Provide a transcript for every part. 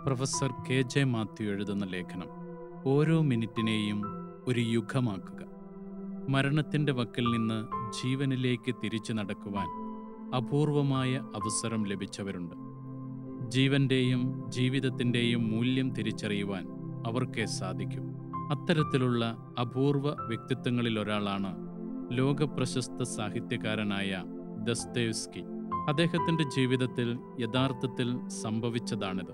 professor K J Mathew എഴുതുന്ന ലേഖനം ഓരോ മിനിറ്റിനെയും ഒരു യുഗമാക്കുക മരണത്തിൻ്റെ വക്കിൽ നിന്ന് ജീവനിലേക്ക് തിരിച്ചു നടക്കുവാൻ അപൂർവമായ അവസരം ലഭിച്ചവരുണ്ട് ജീവന്റെയും ജീവിതത്തിൻ്റെയും മൂല്യം തിരിച്ചറിയുവാൻ അവർക്കേ സാധിക്കൂ അത്തരത്തിലുള്ള അപൂർവ വ്യക്തിത്വങ്ങളിൽ ഒരാളാണ് ലോകപ്രശസ്ത സാഹിത്യകാരനായ ദസ്തേവ്സ്കി അദ്ദേഹത്തിൻ്റെ ജീവിതത്തിൽ യഥാർത്ഥത്തിൽ സംഭവിച്ചതാണിത്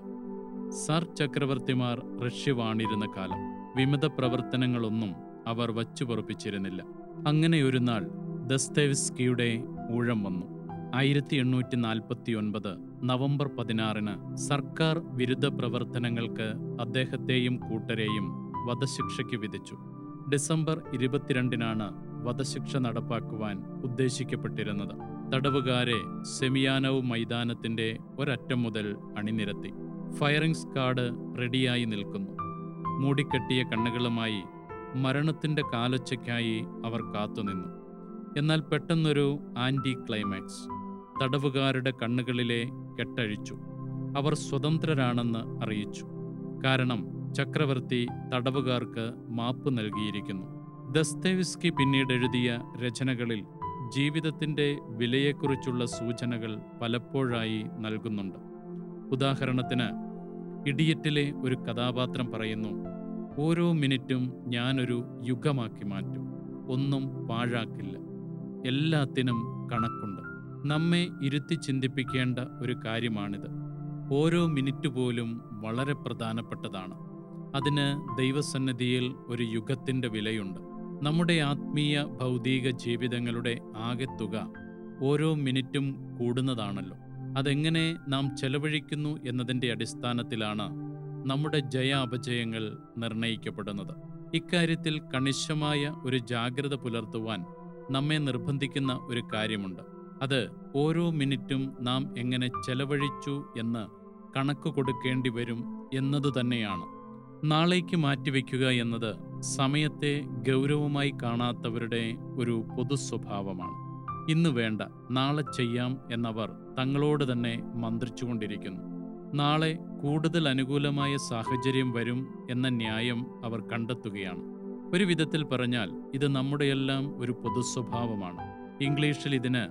സാർ ചക്രവർത്തിമാർ റഷ്യ വാണിരുന്ന കാലം വിമത പ്രവർത്തനങ്ങളൊന്നും അവർ വച്ചുപൊറുപ്പിച്ചിരുന്നില്ല അങ്ങനെ ഒരു നാൾ ദസ്തേവ്സ്കിയുടെ ഊഴം വന്നു ആയിരത്തി എണ്ണൂറ്റി നാൽപ്പത്തി ഒൻപത് നവംബർ പതിനാറിന് സർക്കാർ വിരുദ്ധ പ്രവർത്തനങ്ങൾക്ക് അദ്ദേഹത്തെയും കൂട്ടരെയും വധശിക്ഷയ്ക്ക് വിധിച്ചു ഡിസംബർ ഇരുപത്തിരണ്ടിനാണ് വധശിക്ഷ നടപ്പാക്കുവാൻ ഉദ്ദേശിക്കപ്പെട്ടിരുന്നത് തടവുകാരെ സെമിയാനവ് മൈതാനത്തിന്റെ ഒരറ്റം മുതൽ അണിനിരത്തി ഫയറിംഗ് സ്ക്വാഡ് റെഡിയായി നിൽക്കുന്നു മൂടിക്കെട്ടിയ കണ്ണുകളുമായി മരണത്തിന്റെ കാലൊച്ചയ്ക്കായി അവർ കാത്തുനിന്നു എന്നാൽ പെട്ടെന്നൊരു ആന്റി ക്ലൈമാക്സ് തടവുകാരുടെ കണ്ണുകളിലെ കെട്ടഴിച്ചു അവർ സ്വതന്ത്രരാണെന്ന് അറിയിച്ചു കാരണം ചക്രവർത്തി തടവുകാർക്ക് മാപ്പ് നൽകിയിരിക്കുന്നു ദസ്തേവിസ്കി പിന്നീട് എഴുതിയ രചനകളിൽ ജീവിതത്തിന്റെ വിലയെക്കുറിച്ചുള്ള സൂചനകൾ പലപ്പോഴായി നൽകുന്നുണ്ട് ഉദാഹരണത്തിന് ഇഡിയറ്റിലെ ഒരു കഥാപാത്രം പറയുന്നു ഓരോ മിനിറ്റും ഞാനൊരു യുഗമാക്കി മാറ്റും ഒന്നും പാഴാക്കില്ല എല്ലാത്തിനും കണക്കുണ്ട് നമ്മെ ഇരുത്തി ചിന്തിപ്പിക്കേണ്ട ഒരു കാര്യമാണിത് ഓരോ മിനിറ്റ് പോലും വളരെ പ്രധാനപ്പെട്ടതാണ് അതിന് ദൈവസന്നിധിയിൽ ഒരു യുഗത്തിൻ്റെ വിലയുണ്ട് നമ്മുടെ ആത്മീയ ഭൗതിക ജീവിതങ്ങളുടെ ആകെത്തുക ഓരോ മിനിറ്റും കൂടുന്നതാണല്ലോ അതെങ്ങനെ നാം ചെലവഴിക്കുന്നു എന്നതിൻ്റെ അടിസ്ഥാനത്തിലാണ് നമ്മുടെ ജയ അപജയങ്ങൾ നിർണയിക്കപ്പെടുന്നത് ഇക്കാര്യത്തിൽ കണിശമായ ഒരു ജാഗ്രത പുലർത്തുവാൻ നമ്മെ നിർബന്ധിക്കുന്ന ഒരു കാര്യമുണ്ട് അത് ഓരോ മിനിറ്റും നാം എങ്ങനെ ചെലവഴിച്ചു എന്ന് കണക്ക് കൊടുക്കേണ്ടി വരും എന്നതു തന്നെയാണ് നാളേക്ക് മാറ്റിവെക്കുക എന്നത് സമയത്തെ ഗൗരവമായി കാണാത്തവരുടെ ഒരു പൊതു സ്വഭാവമാണ് ഇന്ന് വേണ്ട നാളെ ചെയ്യാം എന്നവർ തങ്ങളോട് തന്നെ മന്ത്രിച്ചുകൊണ്ടിരിക്കുന്നു നാളെ കൂടുതൽ അനുകൂലമായ സാഹചര്യം വരും എന്ന ന്യായം അവർ കണ്ടെത്തുകയാണ് ഒരു വിധത്തിൽ പറഞ്ഞാൽ ഇത് നമ്മുടെയെല്ലാം ഒരു പൊതു സ്വഭാവമാണ് ഇംഗ്ലീഷിൽ ഇതിന്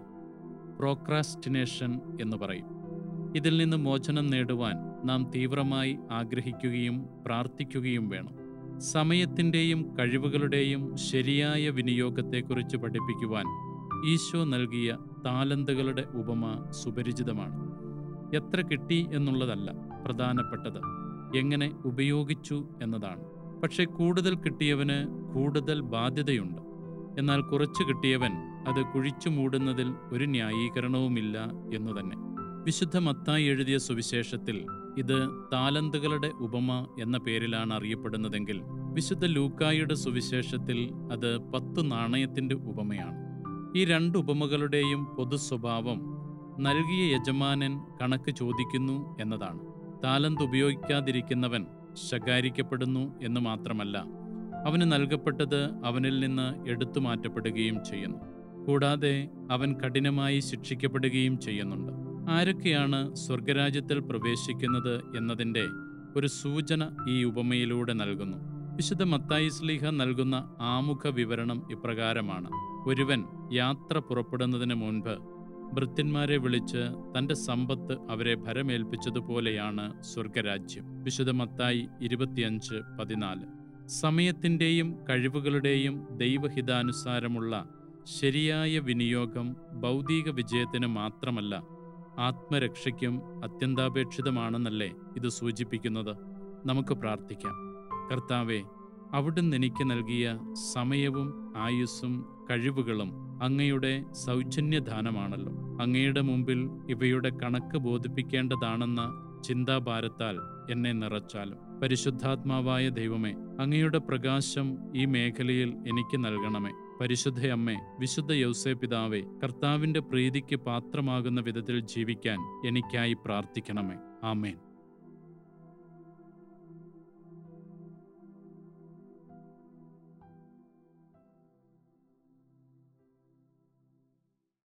പ്രോക്രാസ്റ്റിനേഷൻ എന്ന് പറയും ഇതിൽ നിന്ന് മോചനം നേടുവാൻ നാം തീവ്രമായി ആഗ്രഹിക്കുകയും പ്രാർത്ഥിക്കുകയും വേണം സമയത്തിൻ്റെയും കഴിവുകളുടെയും ശരിയായ വിനിയോഗത്തെക്കുറിച്ച് പഠിപ്പിക്കുവാൻ ഈശോ നൽകിയ താലന്തുകളുടെ ഉപമ സുപരിചിതമാണ് എത്ര കിട്ടി എന്നുള്ളതല്ല പ്രധാനപ്പെട്ടത് എങ്ങനെ ഉപയോഗിച്ചു എന്നതാണ് പക്ഷെ കൂടുതൽ കിട്ടിയവന് കൂടുതൽ ബാധ്യതയുണ്ട് എന്നാൽ കുറച്ചു കിട്ടിയവൻ അത് കുഴിച്ചു മൂടുന്നതിൽ ഒരു ന്യായീകരണവുമില്ല എന്നു തന്നെ വിശുദ്ധ മത്തായി എഴുതിയ സുവിശേഷത്തിൽ ഇത് താലന്തുകളുടെ ഉപമ എന്ന പേരിലാണ് അറിയപ്പെടുന്നതെങ്കിൽ വിശുദ്ധ ലൂക്കായുടെ സുവിശേഷത്തിൽ അത് പത്ത് നാണയത്തിന്റെ ഉപമയാണ് ഈ രണ്ട് ഉപമകളുടെയും പൊതു സ്വഭാവം നൽകിയ യജമാനൻ കണക്ക് ചോദിക്കുന്നു എന്നതാണ് താലന്ത് ഉപയോഗിക്കാതിരിക്കുന്നവൻ ശകാരിക്കപ്പെടുന്നു എന്ന് മാത്രമല്ല അവന് നൽകപ്പെട്ടത് അവനിൽ നിന്ന് എടുത്തു മാറ്റപ്പെടുകയും ചെയ്യുന്നു കൂടാതെ അവൻ കഠിനമായി ശിക്ഷിക്കപ്പെടുകയും ചെയ്യുന്നുണ്ട് ആരൊക്കെയാണ് സ്വർഗരാജ്യത്തിൽ പ്രവേശിക്കുന്നത് എന്നതിൻ്റെ ഒരു സൂചന ഈ ഉപമയിലൂടെ നൽകുന്നു വിശുദ്ധ മത്തായി സ്ലീഹ നൽകുന്ന ആമുഖ വിവരണം ഇപ്രകാരമാണ് ഒരുവൻ യാത്ര പുറപ്പെടുന്നതിന് മുൻപ് ഭൃത്യന്മാരെ വിളിച്ച് തന്റെ സമ്പത്ത് അവരെ ഭരമേൽപ്പിച്ചതുപോലെയാണ് സ്വർഗരാജ്യം വിശുദ്ധ മത്തായി ഇരുപത്തിയഞ്ച് പതിനാല് സമയത്തിൻ്റെയും കഴിവുകളുടെയും ദൈവഹിതാനുസാരമുള്ള ശരിയായ വിനിയോഗം ഭൗതിക വിജയത്തിന് മാത്രമല്ല ആത്മരക്ഷയ്ക്കും അത്യന്താപേക്ഷിതമാണെന്നല്ലേ ഇത് സൂചിപ്പിക്കുന്നത് നമുക്ക് പ്രാർത്ഥിക്കാം കർത്താവെ അവിടുന്ന് എനിക്ക് നൽകിയ സമയവും ആയുസ്സും കഴിവുകളും അങ്ങയുടെ സൗജന്യദാനമാണല്ലോ അങ്ങയുടെ മുമ്പിൽ ഇവയുടെ കണക്ക് ബോധിപ്പിക്കേണ്ടതാണെന്ന ചിന്താഭാരത്താൽ എന്നെ നിറച്ചാലും പരിശുദ്ധാത്മാവായ ദൈവമേ അങ്ങയുടെ പ്രകാശം ഈ മേഖലയിൽ എനിക്ക് നൽകണമേ പരിശുദ്ധയമ്മേ വിശുദ്ധ യൗസേ പിതാവേ കർത്താവിന്റെ പ്രീതിക്ക് പാത്രമാകുന്ന വിധത്തിൽ ജീവിക്കാൻ എനിക്കായി പ്രാർത്ഥിക്കണമേ ആമേൻ